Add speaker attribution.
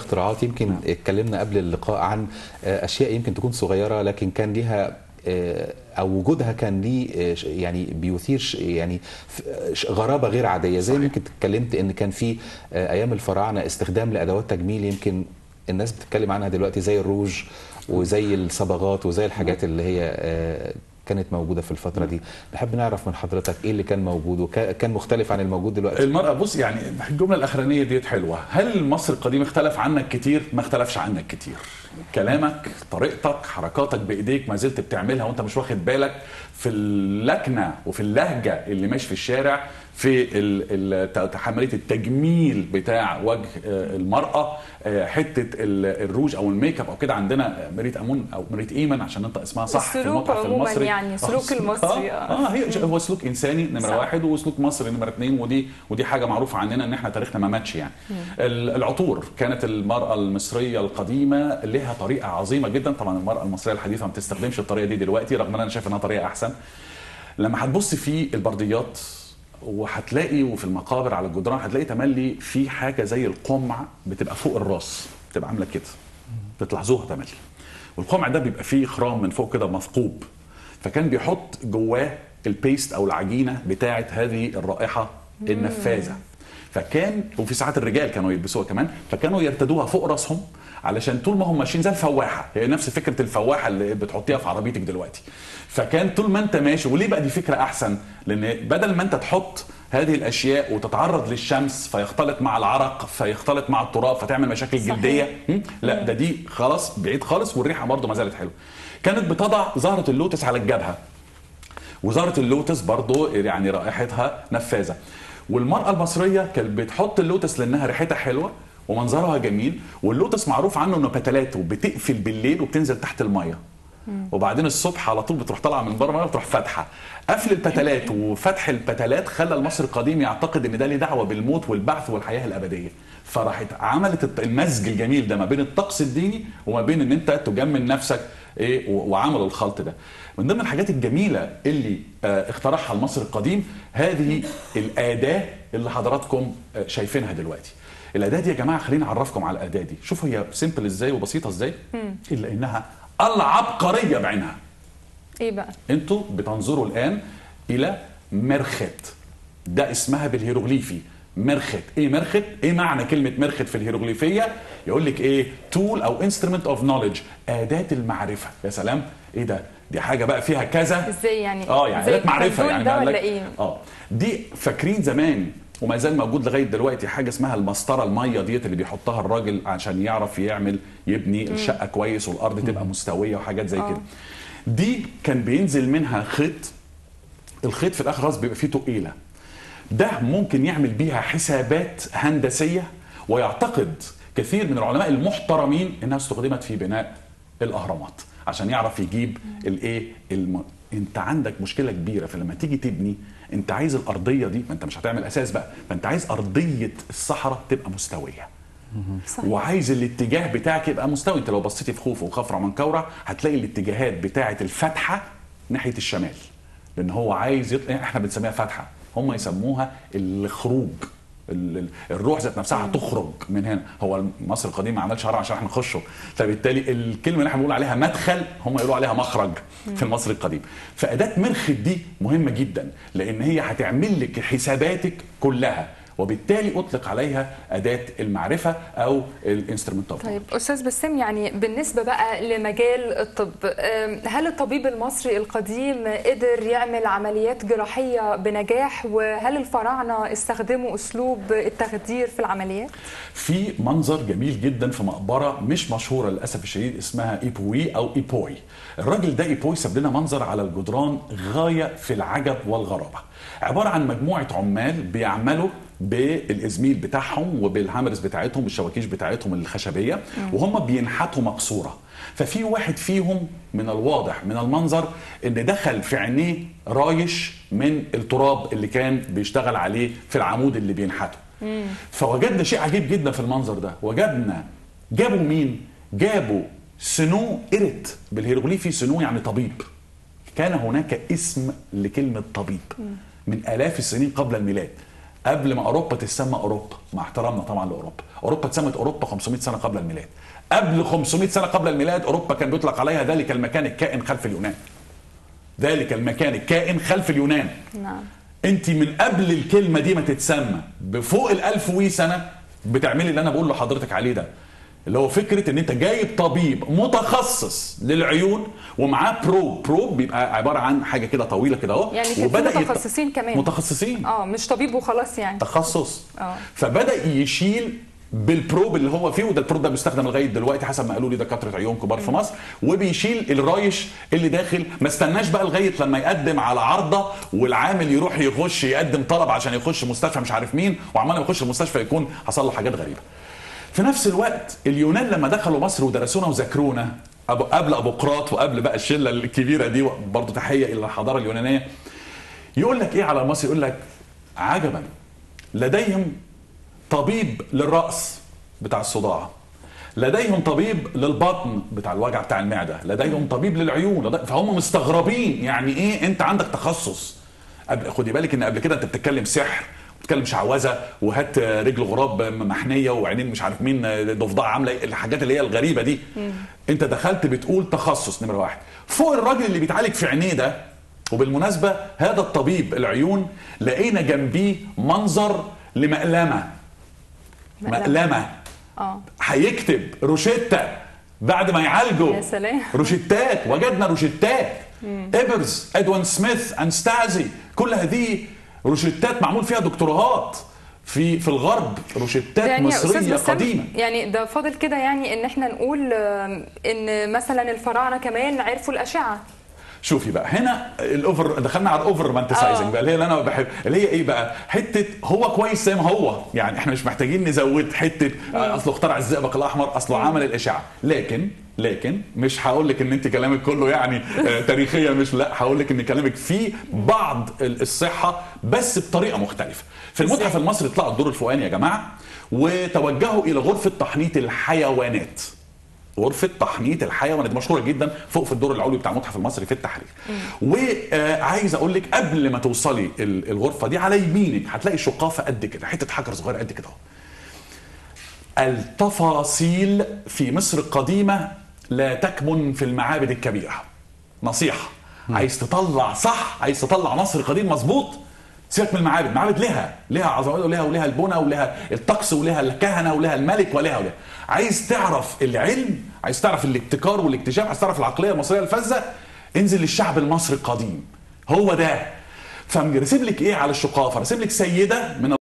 Speaker 1: الاختراعات يمكن اتكلمنا قبل اللقاء عن آه، اشياء يمكن تكون صغيره لكن كان ليها آه، او وجودها كان ليه آه، ش- يعني بيثير ش- يعني ف- ش- غرابه غير عاديه زي ما يمكن اتكلمت ان كان في آه، ايام الفراعنه استخدام لادوات تجميل يمكن الناس بتتكلم عنها دلوقتي زي الروج وزي الصبغات وزي الحاجات اللي هي آه، كانت موجوده في الفتره دي نحب نعرف من حضرتك ايه اللي كان موجود وكان مختلف عن الموجود دلوقتي
Speaker 2: المرأة بص يعني الجملة الأخرانية ديت حلوة هل المصري القديم اختلف عنك كتير ما اختلفش عنك كتير كلامك طريقتك حركاتك بإيديك ما زلت بتعملها وانت مش واخد بالك في اللكنة وفي اللهجة اللي ماشي في الشارع في ال- ال- عملية التجميل بتاع وجه آه، المرأة آه، حتة ال- الروج أو الميك اب أو كده عندنا مريت أمون أو مريت إيمن عشان ننطق اسمها صح في
Speaker 3: السلوك
Speaker 2: المتحف
Speaker 3: عموماً
Speaker 2: المصري
Speaker 3: يعني،
Speaker 2: آه،
Speaker 3: سلوك المصري،
Speaker 2: آه,
Speaker 3: آه.
Speaker 2: اه هي هو سلوك انساني نمره
Speaker 3: صح.
Speaker 2: واحد وسلوك مصري نمره اثنين ودي ودي حاجه معروفه عننا ان احنا تاريخنا ما ماتش يعني ال- العطور كانت المراه المصريه القديمه لها طريقه عظيمه جدا طبعا المراه المصريه الحديثه ما بتستخدمش الطريقه دي دلوقتي رغم ان انا شايف انها طريقه احسن لما هتبص في البرديات وهتلاقي وفي المقابر على الجدران هتلاقي تملي في حاجه زي القمع بتبقى فوق الراس بتبقى عامله كده بتلاحظوها تملي والقمع ده بيبقى فيه خرام من فوق كده مثقوب فكان بيحط جواه البيست او العجينه بتاعه هذه الرائحه النفاذه فكان وفي ساعات الرجال كانوا يلبسوها كمان فكانوا يرتدوها فوق راسهم علشان طول ما هم ماشيين زي الفواحه هي نفس فكره الفواحه اللي بتحطيها في عربيتك دلوقتي فكان طول ما انت ماشي وليه بقى دي فكره احسن لان بدل ما انت تحط هذه الاشياء وتتعرض للشمس فيختلط مع العرق فيختلط مع التراب فتعمل مشاكل
Speaker 3: صحيح.
Speaker 2: جلديه م? لا ده دي خلاص بعيد خالص والريحه برضه ما زالت حلوه كانت بتضع زهره اللوتس على الجبهه وزاره اللوتس برضو يعني رائحتها نفاذه والمراه المصريه كانت بتحط اللوتس لانها ريحتها حلوه ومنظرها جميل واللوتس معروف عنه انه بتلاته بتقفل بالليل وبتنزل تحت الميه وبعدين الصبح على طول بتروح طالعه من بره الميه وتروح فاتحه قفل البتلات وفتح البتلات خلى المصري القديم يعتقد ان ده ليه دعوه بالموت والبعث والحياه الابديه فراحت عملت الت- المزج الجميل ده ما بين الطقس الديني وما بين ان انت تجمل نفسك ايه و- وعملوا الخلط ده من ضمن الحاجات الجميله اللي آه، اخترعها المصري القديم هذه الاداه اللي حضراتكم آه، شايفينها دلوقتي الاداه دي يا جماعه خليني اعرفكم على الاداه دي شوفوا هي سيمبل ازاي وبسيطه ازاي الا انها العبقريه بعينها
Speaker 3: ايه بقى
Speaker 2: انتوا بتنظروا الان الى مرخت ده اسمها بالهيروغليفي مرخت ايه مرخت ايه معنى كلمه مرخت في الهيروغليفيه يقول لك ايه تول او انسترومنت اوف نوليدج اداه المعرفه يا سلام ايه ده دي حاجه بقى فيها كذا
Speaker 3: ازاي يعني
Speaker 2: اه يعني
Speaker 3: زي
Speaker 2: اداه معرفه
Speaker 3: الكنترول
Speaker 2: يعني
Speaker 3: ده
Speaker 2: بقى
Speaker 3: ولا
Speaker 2: لك-
Speaker 3: ايه
Speaker 2: اه دي فاكرين زمان وما زال موجود لغايه دلوقتي حاجه اسمها المسطره الميه ديت اللي بيحطها الراجل عشان يعرف يعمل يبني الشقه كويس والارض تبقى مستويه وحاجات زي
Speaker 3: آه.
Speaker 2: كده دي كان بينزل منها خيط الخيط في الاخر خلاص بيبقى فيه تقيله ده ممكن يعمل بيها حسابات هندسيه ويعتقد كثير من العلماء المحترمين انها استخدمت في بناء الاهرامات عشان يعرف يجيب الايه الم... انت عندك مشكله كبيره فلما تيجي تبني انت عايز الارضيه دي ما انت مش هتعمل اساس بقى فانت عايز ارضيه الصحراء تبقى مستويه
Speaker 3: صحيح.
Speaker 2: وعايز الاتجاه بتاعك يبقى مستوي انت لو بصيتي في خوف وخفرع منكورع هتلاقي الاتجاهات بتاعه الفتحه ناحيه الشمال لان هو عايز يط... احنا بنسميها فتحه هم يسموها الخروج ال- ال- الروح ذات نفسها هتخرج من هنا هو مصر القديم ما عملش هرم عشان احنا نخشه فبالتالي الكلمه اللي احنا بنقول عليها مدخل هم يقولوا عليها مخرج في المصري القديم فاداه مرخت دي مهمه جدا لان هي هتعمل لك حساباتك كلها وبالتالي اطلق عليها اداه المعرفه او الانسترومنت اوف
Speaker 3: طيب استاذ بسام يعني بالنسبه بقى لمجال الطب أم، هل الطبيب المصري القديم قدر يعمل عمليات جراحيه بنجاح وهل الفراعنه استخدموا اسلوب التخدير في العمليات
Speaker 2: في منظر جميل جدا في مقبره مش مشهوره للاسف الشديد اسمها ايبوي او ايبوي الراجل ده ايبوي ساب لنا منظر على الجدران غايه في العجب والغرابه عباره عن مجموعه عمال بيعملوا بالازميل بتاعهم وبالهامرز بتاعتهم بالشواكيش بتاعتهم الخشبيه وهم بينحتوا مقصوره ففي واحد فيهم من الواضح من المنظر ان دخل في عينيه رايش من التراب اللي كان بيشتغل عليه في العمود اللي بينحته فوجدنا شيء عجيب جدا في المنظر ده وجدنا جابوا مين جابوا سنو إرت بالهيروغليفي سنو يعني طبيب كان هناك اسم لكلمة طبيب من آلاف السنين قبل الميلاد قبل ما اوروبا تسمى اوروبا مع احترامنا طبعا لاوروبا اوروبا اتسمت اوروبا 500 سنه قبل الميلاد قبل 500 سنه قبل الميلاد اوروبا كان بيطلق عليها ذلك المكان الكائن خلف اليونان ذلك المكان الكائن خلف اليونان
Speaker 3: نعم
Speaker 2: انت من قبل الكلمه دي ما تتسمى بفوق الالف وي سنه بتعملي اللي انا بقول لحضرتك عليه ده اللي هو فكره ان انت جايب طبيب متخصص للعيون ومعاه بروب بروب بيبقى عباره عن حاجه كده طويله كده اهو
Speaker 3: يعني كان في
Speaker 2: يت-
Speaker 3: متخصصين كمان.
Speaker 2: متخصصين
Speaker 3: اه مش طبيب وخلاص يعني
Speaker 2: تخصص
Speaker 3: آه.
Speaker 2: فبدا يشيل بالبروب اللي هو فيه وده البروب ده بيستخدم لغايه دلوقتي حسب ما قالوا لي دكاتره عيون كبار في مصر وبيشيل الرايش اللي داخل ما استناش بقى لغايه لما يقدم على عارضه والعامل يروح يخش يقدم طلب عشان يخش مستشفى مش عارف مين وعمال ما يخش المستشفى يكون حصل له حاجات غريبه في نفس الوقت اليونان لما دخلوا مصر ودرسونا وذاكرونا أبو قبل ابو قراط وقبل بقى الشله الكبيره دي برضه تحيه الى الحضاره اليونانيه يقول لك ايه على مصر يقول لك عجبا لديهم طبيب للراس بتاع الصداع لديهم طبيب للبطن بتاع الوجع بتاع المعده لديهم طبيب للعيون لدي... فهم مستغربين يعني ايه انت عندك تخصص قبل خدي بالك ان قبل كده انت بتتكلم سحر بتتكلم شعوذه وهات رجل غراب محنيه وعينين مش عارف مين ضفدع عامله إيه، الحاجات اللي هي الغريبه دي انت دخلت بتقول تخصص نمره واحد فوق الراجل اللي بيتعالج في عينيه ده وبالمناسبه هذا الطبيب العيون لقينا جنبيه منظر لمقلمه مقلمه
Speaker 3: اه
Speaker 2: هيكتب روشيتا بعد ما يعالجه
Speaker 3: يا سلام.
Speaker 2: روشيتات وجدنا روشيتات ايبرز ادوين سميث انستازي كل هذه روشيتات معمول فيها دكتوراهات في في الغرب روشيتات
Speaker 3: يعني يا
Speaker 2: مصريه
Speaker 3: استاذ بسام
Speaker 2: قديمه
Speaker 3: يعني ده فاضل كده يعني ان احنا نقول آم، ان مثلا الفراعنه كمان عرفوا الاشعه
Speaker 2: شوفي بقى هنا الاوفر دخلنا على الاوفر رومانتسايزنج
Speaker 3: آه.
Speaker 2: بقى اللي هي اللي انا بحب اللي هي ايه بقى حته هو كويس زي ما هو يعني احنا مش محتاجين نزود حته آه، اصله اخترع الزئبق الاحمر اصله عمل الاشعه لكن لكن مش هقول لك ان انت كلامك كله يعني آه، تاريخيا مش لا هقول لك ان كلامك فيه بعض ال- الصحه بس بطريقه مختلفه في المتحف المصري طلعوا الدور الفوقاني يا جماعه وتوجهوا الى غرفه تحنيط الحيوانات غرفة تحنيط الحيوانات دي مشهورة جدا فوق في الدور العلوي بتاع المتحف المصري في التحرير. وعايز اقول لك قبل ما توصلي ال- الغرفة دي على يمينك هتلاقي شقافة قد كده، حتة حجر صغير قد كده اهو. التفاصيل في مصر القديمة لا تكمن في المعابد الكبيرة. نصيحة عايز تطلع صح عايز تطلع مصر قديم مظبوط سيبك من المعابد المعابد لها لها عظمات ولها ولها البنى ولها الطقس ولها الكهنه ولها الملك ولها ولها عايز تعرف العلم عايز تعرف الابتكار والاكتشاف عايز تعرف العقليه المصريه الفذه انزل للشعب المصري القديم هو ده فرسم لك ايه على الشقافه رسم لك سيده من